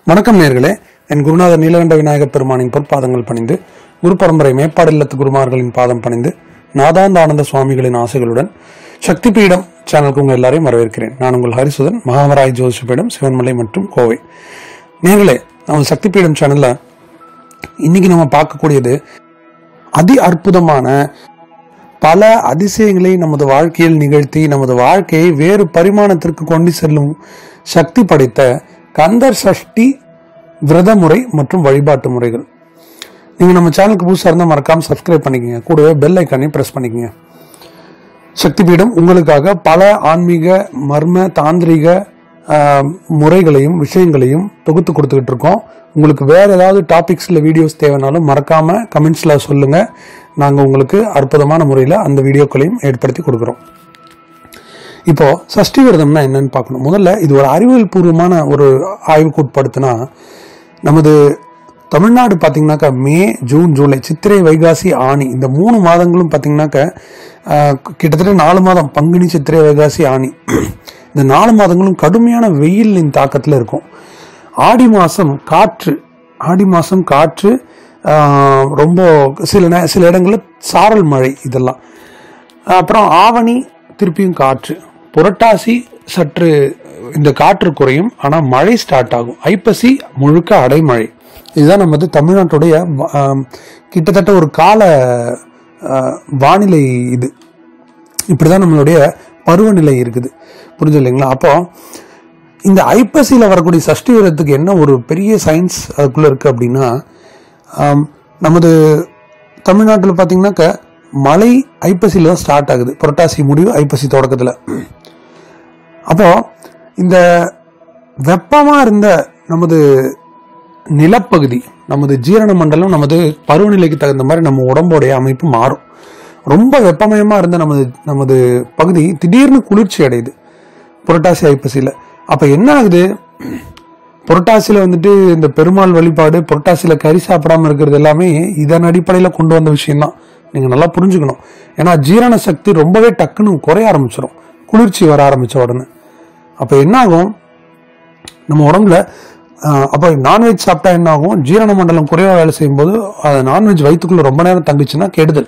வணக்கம் நேர்களே என் குருநாதர் நீலகண்ட விநாயகப் பெருமானின் பொற்பாதங்கள் பணிந்து குரு பரம்பரை மேப்பாடு இல்லத்து குருமார்களின் பாதம் பணிந்து நாதாந்த ஆனந்த சுவாமிகளின் ஆசைகளுடன் சக்தி பீடம் சேனலுக்கு உங்கள் எல்லாரையும் வரவேற்கிறேன் நான் உங்கள் ஹரிசுதன் மகாவராய் ஜோதிஷ பீடம் சிவன்மலை மற்றும் கோவை நேர்களே நம்ம சக்தி பீடம் சேனல்ல இன்னைக்கு நம்ம பார்க்கக்கூடியது அதி அற்புதமான பல அதிசயங்களை நமது வாழ்க்கையில் நிகழ்த்தி நமது வாழ்க்கையை வேறு பரிமாணத்திற்கு கொண்டு செல்லும் சக்தி படைத்த கந்தர் சஷ்டி விரத முறை மற்றும் வழிபாட்டு முறைகள் நீங்க நம்ம சேனலுக்கு புதுசாக இருந்தால் மறக்காம சப்ஸ்கிரைப் பண்ணிக்கங்க கூடவே பெல் ஐக்கானையும் பிரஸ் பண்ணிக்கங்க சக்தி பீடம் உங்களுக்காக பல ஆன்மீக மர்ம தாந்திரிக ஆஹ், முறைகளையும் விஷயங்களையும் தொகுத்து கொடுத்துக்கிட்டு இருக்கோம் உங்களுக்கு வேற ஏதாவது டாபிக்ஸ்ல வீடியோஸ் தேவைனாலும் மறக்காம கமெண்ட்ஸ்ல சொல்லுங்க நாங்க உங்களுக்கு அற்புதமான முறையில் அந்த வீடியோக்களையும் ஏற்படுத்தி கொடுக்குறோம் இப்போ சஷ்டி விரதம்னா என்னன்னு பார்க்கணும் முதல்ல இது ஒரு அறிவியல் பூர்வமான ஒரு ஆய்வுக்கு உட்படுத்தினா நமது தமிழ்நாடு பார்த்தீங்கன்னாக்கா மே ஜூன் ஜூலை சித்திரை வைகாசி ஆணி இந்த மூணு மாதங்களும் பார்த்தீங்கன்னாக்கா ஆஹ், கிட்டத்தட்ட நாலு மாதம் பங்குனி சித்திரை வைகாசி ஆணி இந்த நாலு மாதங்களும் கடுமையான வெயிலின் தாக்கத்தில் இருக்கும் ஆடி மாதம் காற்று ஆடி மாதம் காற்று ஆஹ், ரொம்ப சில நே- சில இடங்களில் சாரல் மழை இதெல்லாம் அப்புறம் ஆவணி திருப்பியும் காற்று புரட்டாசி சற்று இந்த காற்று குறையும் ஆனால் மழை ஸ்டார்ட் ஆகும் ஐப்பசி முழுக்க அடைமழை இதுதான் நமது தமிழ்நாட்டுடைய வ- ஆம், கிட்டத்தட்ட ஒரு கால ஆ, வானிலை இது இப்படிதான் நம்மளுடைய பருவநிலை இருக்குது புரிஞ்சு இல்லைங்களா அப்போ இந்த ஐப்பசியில் வரக்கூடிய சஷ்டி விரதத்துக்கு என்ன ஒரு பெரிய சயின்ஸ் அதுக்குள்ள இருக்கு அப்படின்னா ஆம், நமது தமிழ்நாட்டில் பார்த்தீங்கன்னாக்க மழை ஐப்பசியில் தான் ஸ்டார்ட் ஆகுது புரட்டாசி முடிவு ஐப்பசி தொடக்கத்தில் அப்போ இந்த வெப்பமாக இருந்த நமது நிலப்பகுதி நமது ஜீரண மண்டலம் நமது பருவநிலைக்கு தகுந்த மாதிரி நம்ம உடம்போடைய அமைப்பு மாறும் ரொம்ப வெப்பமயமா இருந்த நமது நமது பகுதி திடீர்னு குளிர்ச்சி அடையுது புரட்டாசி ஐப்பசியில் அப்ப என்ன ஆகுது புரட்டாசியில வந்துட்டு இந்த பெருமாள் வழிபாடு புரட்டாசியில கறி சாப்பிடாம இருக்கிறது எல்லாமே இதன் அடிப்படையில கொண்டு வந்த விஷயம்தான் நீங்க நல்லா புரிஞ்சுக்கணும் ஏன்னா ஜீரண சக்தி ரொம்பவே டக்குன்னு குறைய ஆரம்பிச்சிடும் குளிர்ச்சி வர ஆரம்பிச்ச உடனே அப்ப என்ன ஆகும் நம்ம உடம்புல ஆஹ், அப்போ நான்வெஜ் சாப்பிட்டா என்ன ஆகும் ஜீரண மண்டலம் குறைவா வேலை செய்யும்போது அது நான்வெஜ் வயிற்றுக்குள்ள ரொம்ப நேரம் தங்குச்சுன்னா கெடுதல்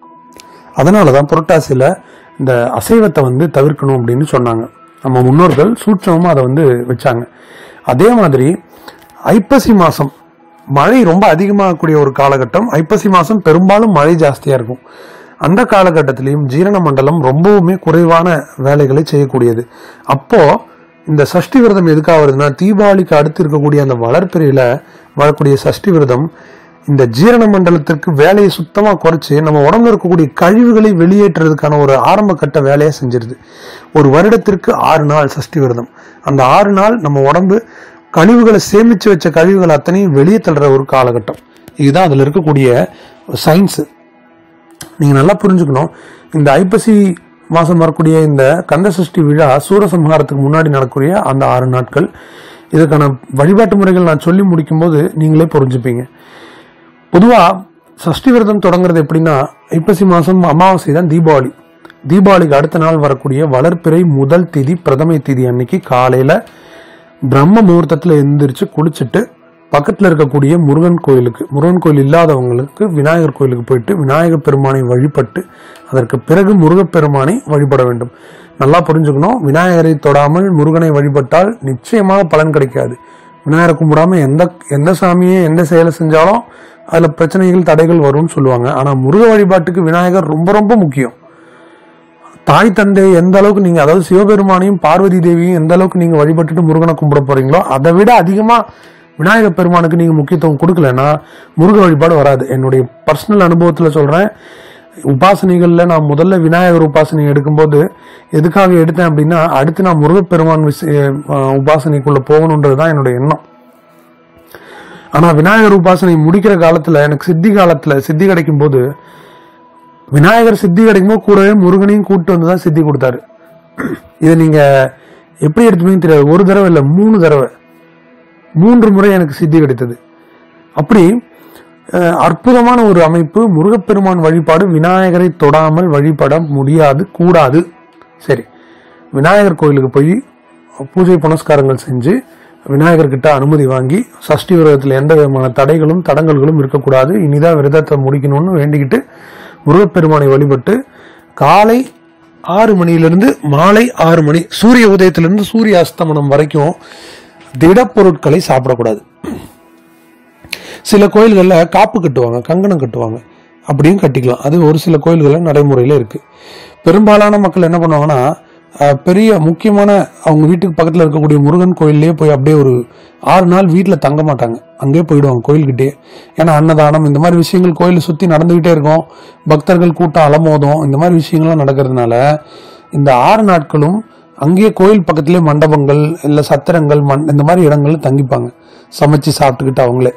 அதனால தான் புரட்டாசியில் இந்த அசைவத்தை வந்து தவிர்க்கணும் அப்படின்னு சொன்னாங்க நம்ம முன்னோர்கள் சூட்சமாக அதை வந்து வச்சாங்க அதே மாதிரி ஐப்பசி மாதம் மழை ரொம்ப அதிகமாகக்கூடிய ஒரு காலகட்டம் ஐப்பசி மாதம் பெரும்பாலும் மழை ஜாஸ்தியாக இருக்கும் அந்த காலகட்டத்திலையும் ஜீரண மண்டலம் ரொம்பவுமே குறைவான வேலைகளை செய்யக்கூடியது அப்போ இந்த சஷ்டி விரதம் எதுக்காக வருதுன்னா தீபாவளிக்கு அடுத்து இருக்கக்கூடிய அந்த வளர்ப்பிறையில வரக்கூடிய சஷ்டி விரதம் இந்த ஜீரண மண்டலத்திற்கு வேலையை சுத்தமா குறைச்சு நம்ம உடம்புல இருக்கக்கூடிய கழிவுகளை வெளியேற்றுறதுக்கான ஒரு ஆரம்ப கட்ட வேலையை செஞ்சிருது ஒரு வருடத்திற்கு ஆறு நாள் சஷ்டி விரதம் அந்த ஆறு நாள் நம்ம உடம்பு கழிவுகளை சேமிச்சு வச்ச கழிவுகள் அத்தனையும் வெளியே தள்ளுற ஒரு காலகட்டம் இதுதான் அதுல இருக்கக்கூடிய சயின்ஸ் நீங்க நல்லா புரிஞ்சுக்கணும் இந்த ஐப்பசி மாசம் வரக்கூடிய இந்த கந்த சஷ்டி விழா சூரசம்ஹாரத்துக்கு முன்னாடி நடக்கக்கூடிய அந்த ஆறு நாட்கள் இதுக்கான வழிபாட்டு முறைகள் நான் சொல்லி முடிக்கும்போது நீங்களே புரிஞ்சுப்பீங்க பொதுவா சஷ்டி விரதம் தொடங்குறது எப்படின்னா ஐப்பசி மாசம் அமாவாசை தான் தீபாவளி தீபாவளிக்கு அடுத்த நாள் வரக்கூடிய வளர்ப்பிறை முதல் திதி பிரதமை திதி அன்னைக்கு காலையில பிரம்ம முகூர்த்தத்துல எந்திரிச்சு குளிச்சுட்டு பக்கத்துல இருக்கக்கூடிய முருகன் கோயிலுக்கு முருகன் கோயில் இல்லாதவங்களுக்கு விநாயகர் கோயிலுக்கு போயிட்டு விநாயகர் பெருமானை வழிபட்டு அதற்கு பிறகு முருகப்பெருமானை வழிபட வேண்டும் நல்லா புரிஞ்சுக்கணும் விநாயகரை தொடாமல் முருகனை வழிபட்டால் நிச்சயமாக பலன் கிடைக்காது விநாயகரை கும்பிடாம எந்த எந்த சாமியை எந்த செயலை செஞ்சாலும் அதுல பிரச்சனைகள் தடைகள் வரும்னு சொல்லுவாங்க ஆனா முருக வழிபாட்டுக்கு விநாயகர் ரொம்ப ரொம்ப முக்கியம் தாய் தந்தை எந்த அளவுக்கு நீங்க அதாவது சிவபெருமானையும் பார்வதி தேவியும் எந்த அளவுக்கு நீங்க வழிபட்டுட்டு முருகனை கும்பிட போறீங்களோ அதை விட அதிகமா விநாயகர் பெருமானுக்கு நீங்க முக்கியத்துவம் கொடுக்கலன்னா முருக வழிபாடு வராது என்னுடைய பர்சனல் அனுபவத்துல சொல்றேன் உபாசனைகள்ல நான் முதல்ல விநாயகர் உபாசனை எடுக்கும்போது எதுக்காக எடுத்தேன் அப்படின்னா அடுத்து நான் முருகப்பெருமான் விஷ- அஹ் உபாசனைக்குள்ள போகணுன்றது தான் என்னுடைய எண்ணம் ஆனா விநாயகர் உபாசனை முடிக்கிற காலத்துல எனக்கு சித்தி காலத்துல சித்தி கிடைக்கும் போது விநாயகர் சித்தி கிடைக்கும்போது கூடவே முருகனையும் கூட்டு வந்து தான் சித்தி கொடுத்தாரு இதை நீங்க எப்படி எடுத்துப்பீங்கன்னு தெரியாது ஒரு தடவை இல்லை மூணு தடவை மூன்று முறை எனக்கு சித்தி கிடைத்தது அப்படி அஹ், அற்புதமான ஒரு அமைப்பு முருகப்பெருமான் வழிபாடு விநாயகரை தொடாமல் வழிபட முடியாது கூடாது சரி விநாயகர் கோயிலுக்கு போய் பூஜை புனஸ்காரங்கள் செஞ்சு விநாயகர்கிட்ட அனுமதி வாங்கி சஷ்டி விரதத்தில் எந்த விதமான தடைகளும் தடங்கல்களும் இருக்கக்கூடாது இனிதான் விரதத்தை முடிக்கணும்னு வேண்டிக்கிட்டு முருகப்பெருமானை வழிபட்டு காலை ஆறு மணியிலிருந்து மாலை ஆறு மணி சூரிய உதயத்திலிருந்து சூரிய அஸ்தமனம் வரைக்கும் திடப்பொருட்களை சாப்பிடக்கூடாது சில கோயில்களில் காப்பு கட்டுவாங்க கங்கணம் கட்டுவாங்க அப்படியும் கட்டிக்கலாம் அது ஒரு சில கோயில்களில் நடைமுறையில் இருக்கு பெரும்பாலான மக்கள் என்ன பண்ணுவாங்கன்னா அஹ், பெரிய முக்கியமான அவங்க வீட்டுக்கு பக்கத்தில் இருக்கக்கூடிய முருகன் கோயில்லையே போய் அப்படியே ஒரு ஆறு நாள் வீட்டில் தங்க மாட்டாங்க அங்கேயே போயிடுவாங்க கோயில்கிட்டே ஏன்னா அன்னதானம் இந்த மாதிரி விஷயங்கள் கோயிலை சுற்றி நடந்துகிட்டே இருக்கும் பக்தர்கள் கூட்டம் அலமோதும் இந்த மாதிரி விஷயங்கள்லாம் நடக்கிறதுனால இந்த ஆறு நாட்களும் அங்கேயே கோயில் பக்கத்திலே மண்டபங்கள் இல்லை சத்திரங்கள் மண் இந்த மாதிரி இடங்கள்ல தங்கிப்பாங்க சமைச்சு சாப்பிட்டுக்கிட்டு அவங்களே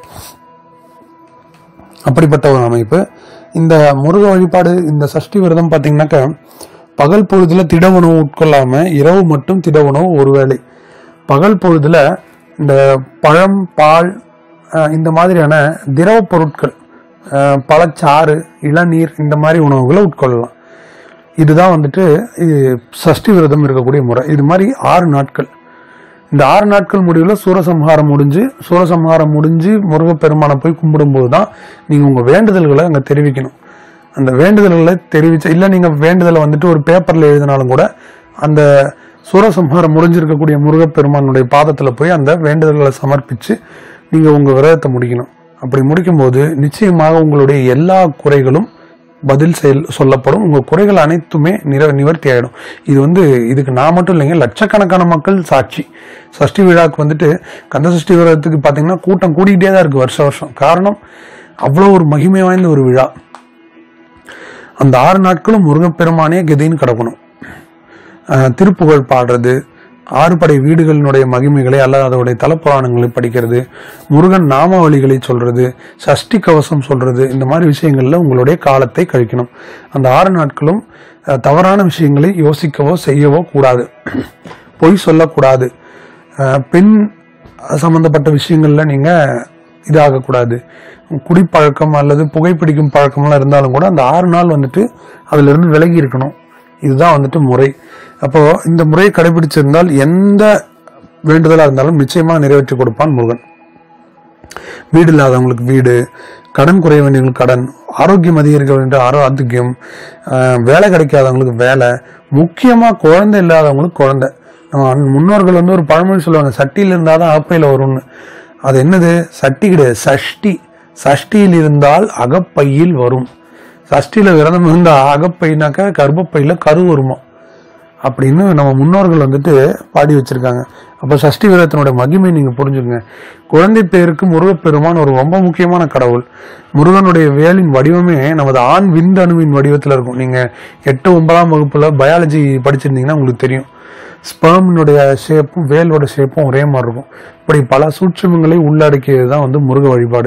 அப்படிப்பட்ட ஒரு அமைப்பு இந்த முருக வழிபாடு இந்த சஷ்டி விரதம் பார்த்தீங்கன்னாக்க பகல் பொழுதுல திட உணவு உட்கொள்ளாம இரவு மட்டும் திட உணவு ஒருவேளை பகல் பொழுதுல இந்த பழம் பால் அஹ், இந்த மாதிரியான திரவ பொருட்கள் அஹ், பழச்சாறு இளநீர் இந்த மாதிரி உணவுகளை உட்கொள்ளலாம் இதுதான் வந்துட்டு இது சஷ்டி விரதம் இருக்கக்கூடிய முறை இது மாதிரி ஆறு நாட்கள் இந்த ஆறு நாட்கள் முடிவில் சூரசம்ஹாரம் முடிஞ்சு சூரசம்ஹாரம் முடிஞ்சு முருகப்பெருமானை போய் கும்பிடும்போது தான் நீங்கள் உங்கள் வேண்டுதல்களை அங்கே தெரிவிக்கணும் அந்த வேண்டுதல்களை தெரிவிச்ச இல்லை நீங்கள் வேண்டுதலை வந்துட்டு ஒரு பேப்பரில் எழுதினாலும் கூட அந்த சூரசம்ஹாரம் முடிஞ்சிருக்கக்கூடிய முருகப்பெருமானுடைய பாதத்தில் போய் அந்த வேண்டுதல்களை சமர்ப்பித்து நீங்கள் உங்கள் விரதத்தை முடிக்கணும் அப்படி முடிக்கும்போது நிச்சயமாக உங்களுடைய எல்லா குறைகளும் பதில் செயல் சொல்லப்படும் உங்க குறைகள் அனைத்துமே நிற நிவர்த்தி ஆயிடும் இது வந்து இதுக்கு நான் மட்டும் இல்லைங்க லட்சக்கணக்கான மக்கள் சாட்சி சஷ்டி விழாக்கு வந்துட்டு கந்த சஷ்டி விரதத்துக்கு பார்த்தீங்கன்னா கூட்டம் கூடிக்கிட்டே தான் இருக்கு வருஷம் வருஷம் காரணம் அவ்வளோ ஒரு மகிமை வாய்ந்த ஒரு விழா அந்த ஆறு நாட்களும் முருகப்பெருமானே கதின்னு கிடக்கணும் அஹ், திருப்புகழ் பாடுறது ஆறுபடை வீடுகளினுடைய மகிமைகளை அல்லது அதோடைய தலப்புராணங்களை படிக்கிறது முருகன் நாமாவளிகளை சொல்றது சஷ்டி கவசம் சொல்றது இந்த மாதிரி விஷயங்கள்ல உங்களுடைய காலத்தை கழிக்கணும் அந்த ஆறு நாட்களும் அஹ், தவறான விஷயங்களை யோசிக்கவோ செய்யவோ கூடாது பொய் சொல்லக்கூடாது அஹ், பெண் சம்பந்தப்பட்ட விஷயங்கள்ல நீங்க இதாகக்கூடாது குடிப்பழக்கம் அல்லது புகைப்பிடிக்கும் பழக்கம்லாம் இருந்தாலும் கூட அந்த ஆறு நாள் வந்துட்டு அதுல இருந்து விலகி இருக்கணும் இதுதான் வந்துட்டு முறை அப்போ இந்த முறையை கடைபிடிச்சிருந்தால் எந்த வேண்டுதலா இருந்தாலும் நிச்சயமா நிறைவேற்றி கொடுப்பான் முருகன் வீடு இல்லாதவங்களுக்கு வீடு கடன் குறைய வேண்டியவங்களுக்கு கடன் ஆரோக்கியம் அதிகரிக்க வேண்டிய ஆரோக்கியம் ஆஹ் வேலை கிடைக்காதவங்களுக்கு வேலை முக்கியமா குழந்தை இல்லாதவங்களுக்கு குழந்தை நம்ம அன்- முன்னோர்கள் வந்து ஒரு பழமொழி சொல்லுவாங்க சட்டியில் இருந்தாதான் அகப்பையில் வரும்னு அது என்னது சட்டி கிடையாது சஷ்டி சஷ்டியில் இருந்தால் அகப்பையில் வரும் சஷ்டியில விரதம் இருந்தா அகப்பைனாக்கா கர்ப்பப்பையில கரு வருமா அப்படின்னு நம்ம முன்னோர்கள் வந்துட்டு பாடி வச்சிருக்காங்க அப்ப சஷ்டி விரதத்தினோட மகிமை நீங்க புரிஞ்சுங்க குழந்தை பேருக்கு முருகப்பெருமான் ஒரு ரொம்ப முக்கியமான கடவுள் முருகனுடைய வேலின் வடிவமே நமது ஆண் விந்தணுவின் வடிவத்துல இருக்கும் நீங்க எட்டு ஒன்பதாம் வகுப்புல பயாலஜி படிச்சிருந்தீங்கன்னா உங்களுக்கு தெரியும் ஸ்பெர்மினுடைய ஷேப்பும் வேலோட ஷேப்பும் ஒரே மாதிரி இருக்கும் இப்படி பல சூட்சுமங்களை உள்ளடக்கியது தான் வந்து முருக வழிபாடு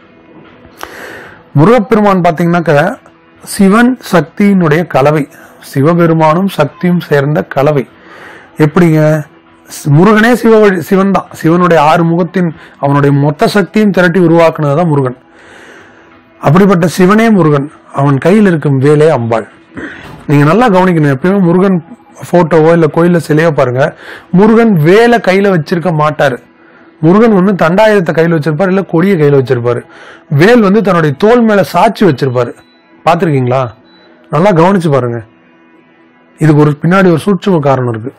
முருகப்பெருமான் பார்த்தீங்கன்னாக்க சிவன் சக்தியினுடைய கலவை சிவபெருமானும் சக்தியும் சேர்ந்த கலவை எப்படிங்க ஸ்- முருகனே சிவ வழி- சிவன் தான் சிவனுடைய ஆறு முகத்தின் அவனுடைய மொத்த சக்தியும் திரட்டி உருவாக்குனது தான் முருகன் அப்படிப்பட்ட சிவனே முருகன் அவன் கையில் இருக்கும் வேலே அம்பாள் நீங்க நல்லா கவனிக்கணும் எப்பயுமே முருகன் போட்டோவோ இல்ல கோயில்ல சிலையோ பாருங்க முருகன் வேலை கையில வச்சிருக்க மாட்டாரு முருகன் ஒண்ணு தண்டாயுதத்தை கையில வச்சிருப்பாரு இல்ல கொடியை கையில வச்சிருப்பாரு வேல் வந்து தன்னுடைய தோல் மேல சாட்சி வச்சிருப்பாரு பாத்திருக்கீங்களா நல்லா கவனிச்சு பாருங்க இதுக்கு ஒரு பின்னாடி ஒரு சூட்சும காரணம் இருக்கு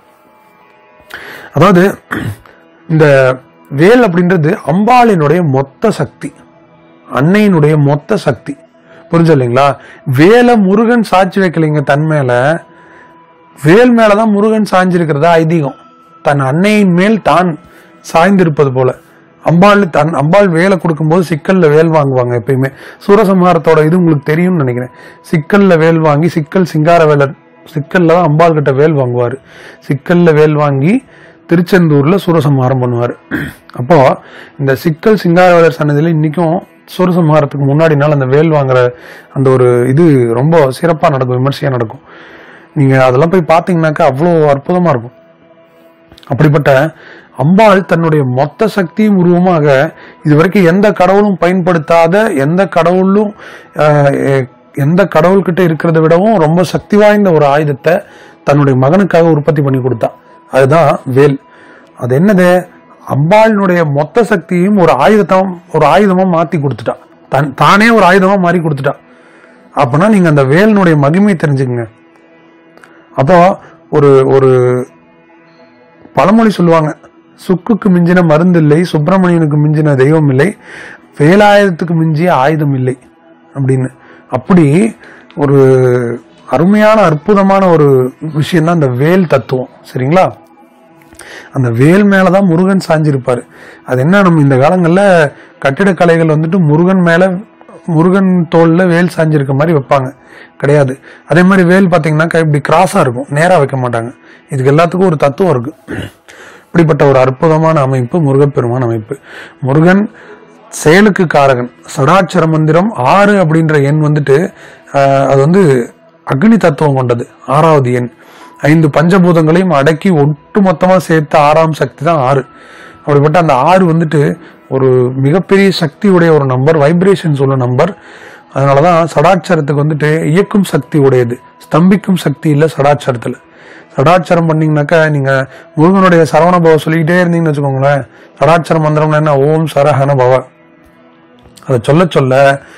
அதாவது இந்த வேல் அப்படின்றது அம்பாளினுடைய மொத்த சக்தி அன்னையினுடைய மொத்த சக்தி புரிஞ்சு இல்லைங்களா வேலை முருகன் சாட்சி வைக்கலைங்க தன் மேல வேல் மேலதான் முருகன் சாய்ஞ்சிருக்கிறதா ஐதீகம் தன் அன்னையின் மேல் தான் சாய்ந்திருப்பது போல அம்பாள் தன் அம்பாள் வேலை கொடுக்கும்போது சிக்கல்ல வேல் வாங்குவாங்க எப்பயுமே சூரசம்ஹாரத்தோட இது உங்களுக்கு தெரியும்னு நினைக்கிறேன் சிக்கல்ல வேல் வாங்கி சிக்கல் சிங்கார வேலர் சிக்கல்ல தான் அம்பாள் கிட்ட வேல் வாங்குவாரு சிக்கல்ல வேல் வாங்கி திருச்செந்தூர்ல சூரசம்ஹாரம் பண்ணுவார் அப்போ இந்த சிக்கல் சிங்காரவேலர் சன்னதியில இன்னைக்கும் சூரசம்ஹாரத்துக்கு முன்னாடி நாள் அந்த வேல் வாங்குற அந்த ஒரு இது ரொம்ப சிறப்பா நடக்கும் விமர்சையா நடக்கும் நீங்க அதெல்லாம் போய் பார்த்தீங்கன்னாக்கா அவ்வளோ அற்புதமா இருக்கும் அப்படிப்பட்ட அம்பாள் தன்னுடைய மொத்த சக்தியும் உருவமாக இதுவரைக்கும் எந்த கடவுளும் பயன்படுத்தாத எந்த கடவுளும் ஆஹ், எ- எந்த கடவுள்கிட்ட இருக்கிறத விடவும் ரொம்ப சக்தி வாய்ந்த ஒரு ஆயுதத்தை தன்னுடைய மகனுக்காக உற்பத்தி பண்ணி கொடுத்தா அதுதான் வேல் அது என்னது அம்பாளினுடைய மொத்த சக்தியையும் ஒரு ஆயுதத்தம் ஒரு ஆயுதமா மாத்தி கொடுத்துட்டா தன் தானே ஒரு ஆயுதமா மாறி கொடுத்துட்டா அப்பனா நீங்க அந்த வேலினுடைய மகிமையை தெரிஞ்சுக்கங்க அப்போ ஒரு ஒரு பழமொழி சொல்லுவாங்க சுக்குக்கு மிஞ்சின மருந்து இல்லை சுப்பிரமணியனுக்கு மிஞ்சின தெய்வம் இல்லை வேலாயுதத்துக்கு மிஞ்சிய ஆயுதம் இல்லை அப்படின்னு அப்படி ஒரு அருமையான அற்புதமான ஒரு விஷயம் தான் அந்த வேல் தத்துவம் சரிங்களா அந்த வேல் மேலதான் முருகன் சாஞ்சிருப்பாரு அது என்ன நம்ம இந்த காலங்கள்ல கட்டிடக்கலைகள் வந்துட்டு முருகன் மேல முருகன் தோல்ல வேல் சாஞ்சிருக்க மாதிரி வைப்பாங்க கிடையாது அதே மாதிரி வேல் பாத்தீங்கன்னாக்கா இப்படி கிராஸா இருக்கும் நேரா வைக்க மாட்டாங்க இதுக்கு எல்லாத்துக்கும் ஒரு தத்துவம் இருக்கு இப்படிப்பட்ட ஒரு அற்புதமான அமைப்பு முருகப்பெருமான் அமைப்பு முருகன் செயலுக்கு காரகன் சடாட்சர மந்திரம் ஆறு அப்படின்ற எண் வந்துட்டு ஆஹ், அது வந்து அக்னி தத்துவம் கொண்டது ஆறாவது எண் ஐந்து பஞ்சபூதங்களையும் அடக்கி ஒட்டு மொத்தமா சேர்த்த ஆறாம் சக்தி தான் ஆறு அப்படிப்பட்ட அந்த ஆறு வந்துட்டு ஒரு மிகப்பெரிய சக்தி உடைய ஒரு நம்பர் வைப்ரேஷன்ஸ் உள்ள நம்பர் அதனாலதான் சடாட்சரத்துக்கு வந்துட்டு இயக்கும் சக்தி உடையது ஸ்தம்பிக்கும் சக்தி இல்லை சடாட்சரத்துல சடாட்சரம் பண்ணீங்கன்னாக்கா நீங்க முருகனுடைய சரவண பவ சொல்லிக்கிட்டே இருந்தீங்கன்னு வச்சுக்கோங்களேன் சடாட்சர மந்திரம்னா என்ன ஓம் சரஹன பவ அதை சொல்ல சொல்ல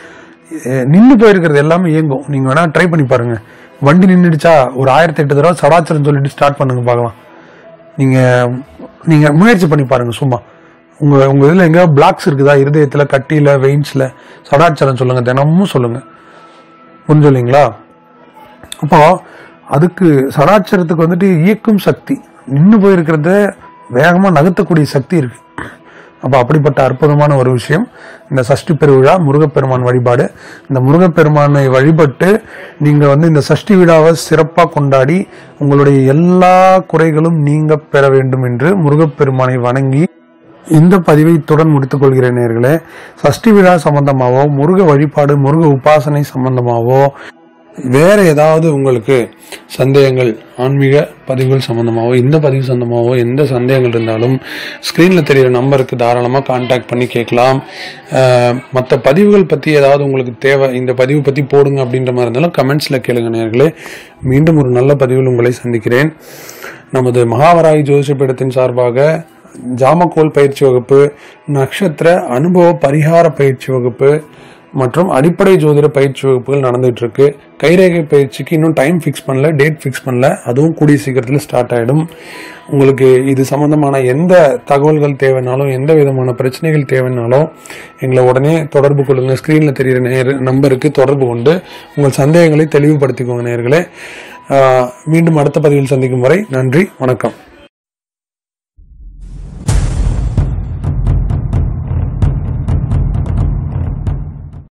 நின்று போயிருக்கிறது எல்லாமே இயங்கும் நீங்க வேணா ட்ரை பண்ணி பாருங்க வண்டி நின்றுடுச்சா ஒரு ஆயிரத்தி எட்டு தடவை சடாச்சரம் சொல்லிட்டு ஸ்டார்ட் பண்ணுங்க பார்க்கலாம் நீங்க நீங்க முயற்சி பண்ணி பாருங்க சும்மா உங்க உங்க இதுல எங்க பிளாக்ஸ் இருக்குதா இருதயத்துல கட்டியில வெயின்ஸ்ல சடாச்சரம் சொல்லுங்க தினமும் சொல்லுங்க புரிஞ்சு இல்லைங்களா அப்போ அதுக்கு சடாச்சரத்துக்கு வந்துட்டு இயக்கும் சக்தி நின்று போயிருக்கிறத வேகமா நகர்த்தக்கூடிய சக்தி இருக்கு அப்ப அப்படிப்பட்ட அற்புதமான ஒரு விஷயம் இந்த சஷ்டி பெருவிழா முருகப்பெருமான் வழிபாடு இந்த முருகப்பெருமானை வழிபட்டு நீங்க வந்து இந்த சஷ்டி விழாவை சிறப்பா கொண்டாடி உங்களுடைய எல்லா குறைகளும் நீங்க பெற வேண்டும் என்று முருகப்பெருமானை வணங்கி இந்த பதிவை இத்துடன் முடித்துக் கொள்கிறேன் நேர்களே சஷ்டி விழா சம்பந்தமாவோ முருக வழிபாடு முருக உபாசனை சம்பந்தமாவோ வேற ஏதாவது உங்களுக்கு சந்தேகங்கள் ஆன்மீக பதிவுகள் சம்பந்தமாவோ இந்த பதிவு சம்பந்தமாவோ எந்த சந்தேகங்கள் இருந்தாலும் ஸ்க்ரீனில் தெரியிற நம்பருக்கு தாராளமாக காண்டாக்ட் பண்ணி கேட்கலாம் மற்ற பதிவுகள் பற்றி ஏதாவது உங்களுக்கு தேவை இந்த பதிவு பற்றி போடுங்க அப்படின்ற மாதிரி இருந்தாலும் கமெண்ட்ஸில் கேளுங்க நேர்களே மீண்டும் ஒரு நல்ல பதிவில் உங்களை சந்திக்கிறேன் நமது மகாவராய் ஜோதிஷபீடத்தின் சார்பாக ஜாமக்கோல் பயிற்சி வகுப்பு நட்சத்திர அனுபவ பரிகார பயிற்சி வகுப்பு மற்றும் அடிப்படை ஜோதிட பயிற்சி வகுப்புகள் நடந்துட்டு இருக்கு கைரேகை பயிற்சிக்கு இன்னும் டைம் ஃபிக்ஸ் பண்ணல டேட் ஃபிக்ஸ் பண்ணல அதுவும் கூடிய சீக்கிரத்தில் ஸ்டார்ட் ஆயிடும் உங்களுக்கு இது சம்பந்தமான எந்த தகவல்கள் தேவைனாலும் எந்த விதமான பிரச்சனைகள் தேவைனாலும் எங்களை உடனே தொடர்பு கொள்ளுங்க ஸ்க்ரீனில் தெரிகிற நேர் நம்பருக்கு தொடர்பு கொண்டு உங்கள் சந்தேகங்களை தெளிவுபடுத்திக்கோங்க நேர்களே மீண்டும் அடுத்த பதிவில் சந்திக்கும் வரை நன்றி வணக்கம்